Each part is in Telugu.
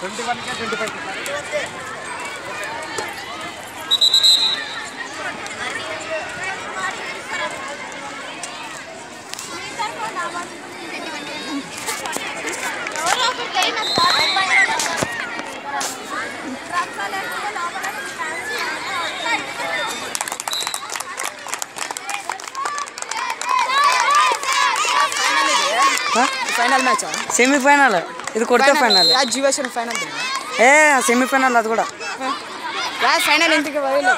ట్వంటీ వన్కే twenty five final match semifinal ఇది కొడితే ఫైనల్ జీవేషన్ ఫైనల్ ఏ సెమీఫైనల్ అది కూడా ఫైనల్ ఎందుకు వదిలేదు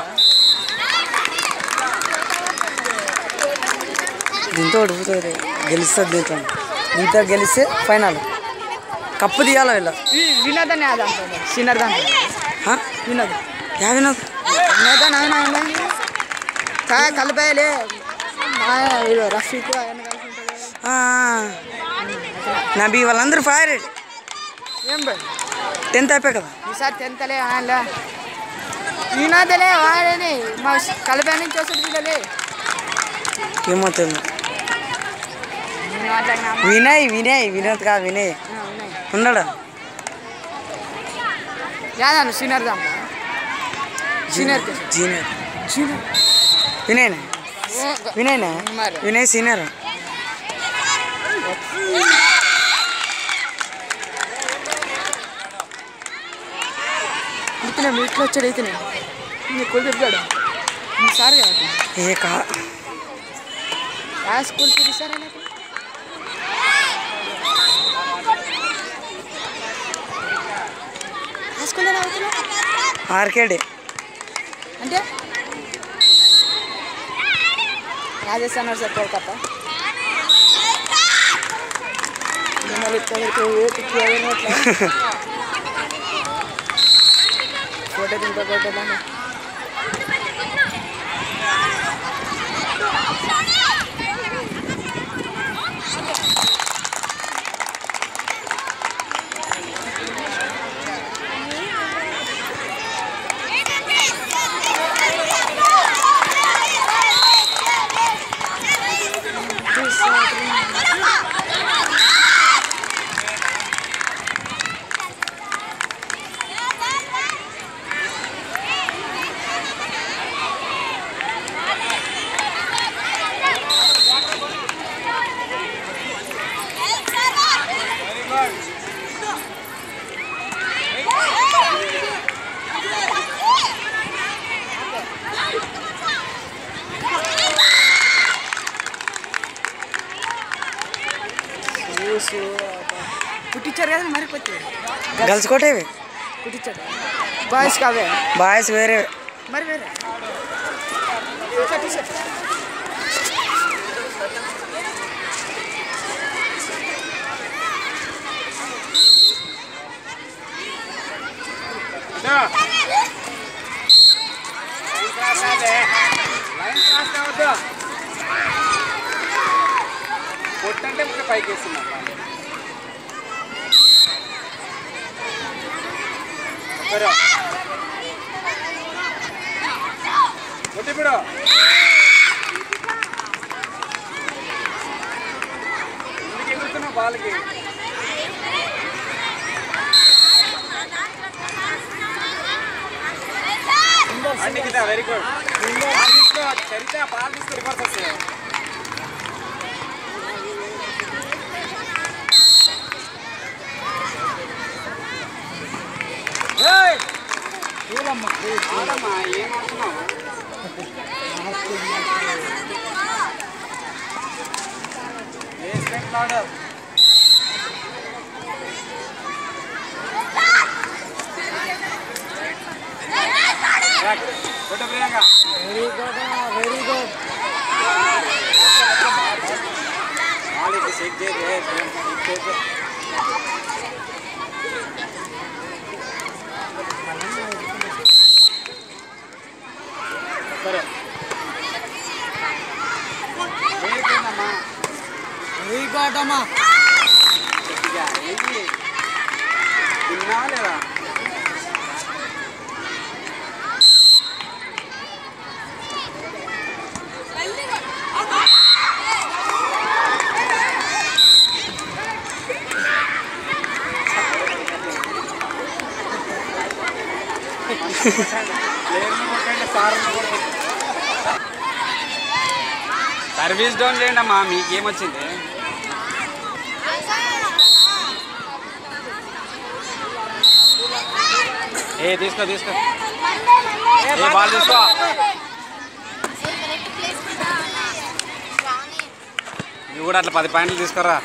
దీంతో ఓడిపోతుంది గెలుస్తుంది దీంతో దీంతో గెలిస్తే ఫైనల్ కప్పు తీయాలి వీళ్ళు వినోద్ అని అది అంటాడు సీనియర్ దాంట్లో ఆ? వినోద్ యా వినోద్ వినోద్ అని ఆయన కాయ కలిపాయలే రఫీక్ ఆయన కలిసి ఉంటాడు. ఆ, నబీ వాళ్ళందరూ ఫైర్ ఏం బై టెన్త్ అయిపోయి కదా ఈసారి టెన్త్లే ఆయనలే వినోదలే వాడని మా కలిపాయ నుంచి వస్తుంది వీళ్ళలే ఏమో తెలియదు వినోద్ అని అమ్మ. వినయ్ వినయ్ వినోద్ కా వినయ్ ఆ, ఉన్నాయి ఉన్నాడా యాదన్న సీనియర్ దాంట్లో సీనియర్ జూనియర్ సీనియర్ వినయ్నా వినయ్నా మరి. వినయ్ సీనియర్ ఇతనే మీ ఇట్లా వచ్చాడు ఇతనే నీ కొలు తిరిగాడు మీ సార్ కదా ఏ కా ఆ స్కూల్ తిరిగిసారా నాకు ఆ స్కూల్లో అవుతున్నా ఆర్కేడే అంటే రాజస్థాన్ సార్ కోల్కతా మిమ్మల్ని ఇక్కడికి ఏ పిచ్చి ఎవరిని అట్లా ఫోటో తింటా ఫోటో దాన్ని చూసు పుట్టించారు కదా మరి కొత్త గర్ల్స్ కొట్టేవి పుట్టించాడు బాయ్స్ కావే బాయ్స్ వేరే మరి వేరే టీషర్ట్ లైన్ క్రాస్ కావద్దు కొట్టంటే ఇంకా పైకి వేస్తున్నా ఒకరు కొట్టి ఇప్పుడు ఎందుకు ఎగురుతున్నావు బాల్కి అండి వెరీ గుడ్ బాల్ తీసుకో చరిత బాల్ తీసుకో రివర్స్ వస్తుంది ఏయ్! ఆడమ్మా, ఏం ఆడుతున్నావు? Basement order. Back. కొట్టు ప్రియాంక. బాల్ ఇటు సెట్ చేయరు, ఏ, ప్రియాంక, ఇటు సెట్ చేయి. సరే వేరుకుందమ్మా రీగాటమా కొద్దిగా ఏంటి తిన్నావా లేదా సర్వీస్ డౌన్ చేయండి అమ్మా మీకేమొచ్చింది ఏ తీసుకో తీసుకో ఏ బాల్ తీసుకో నువ్వు కూడా అట్లా పది పాయింట్లు తీసుకురా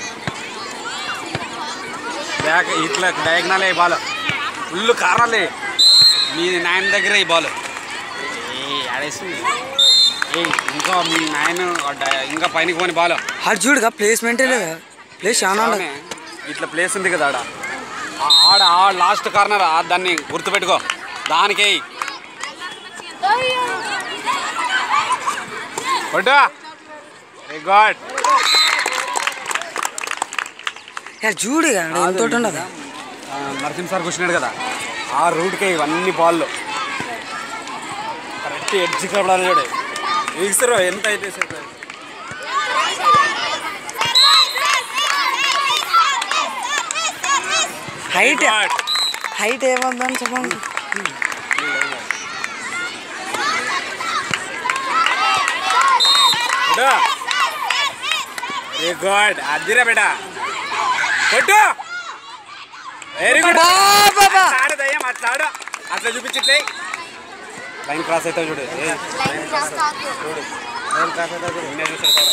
బ్యాక్ ఇట్లా డయాగ్నల్ అయ్యి బాల్ ఫుల్ కారాలే మీ నాయన దగ్గర ఈ బాల్ ఏ ఆడేస్తుంది ఏ ఇంకా మీ నాయన ఇంకా పైనకి పోని బాల్ ఆడు చూడుగా ప్లేస్మెంటే లేదా ప్లేస్ చాలా ఉండదు ఇట్లా ప్లేస్ ఉంది కదా ఆడ ఆ- ఆడ ఆ లాస్ట్ కార్నర్ దాన్ని గుర్తుపెట్టుకో దానికే కొట్టు వెరీ గుడ్ ఆడు చూడుగా ఆడు ఎంత ఉండదు నరసింహ సార్ కూర్చున్నాడు కదా ఆ రూట్కే ఇవన్నీ బాల్లో కరెక్ట్ ఎడ్జ్ కలపడాలి చూడు ఇస్తారు ఎంత అయితే సరే. Height Very good. హైట్ ఏమవుతుందని చెప్పండి కొట్టు వెరీ గుడ్ అదిరా బేట కొట్టు వెరీ గుడ్ బాబా ఆడు దయ్యం అట్లా ఆడు అట్లా చూపించట్లే లైన్ క్రాస్ అయితే చూడు ఏ, లైన్ క్రాస్ అయితే చూడు నిన్నే చూసాడు సార్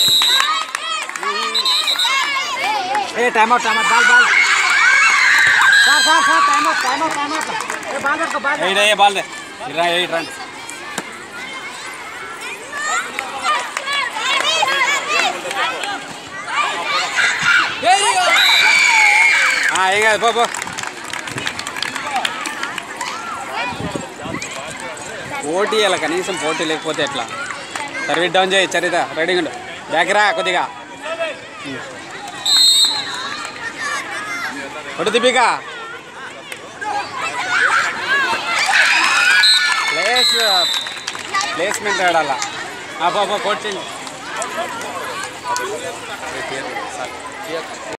ఏ time out time out ball ball sir sir sir time out time out time out ఏ బాల్ పట్టుకో బాల్ ఎయిట్ అయ్యే బాల్ దే ఇరా ఎయిట్ రండి ఆ, ఏం కాదు పో పో పోటీ అలా కనీసం పోటీ లేకపోతే ఎట్లా సర్వీస్ డౌన్ చేయి చరిత రెడీగా ఉండు బ్యాక్ రా కొద్దిగా కొట్టు దీపిక ప్లేస్ ప్లేస్మెంట్ ఆడాల పో పో కొట్టి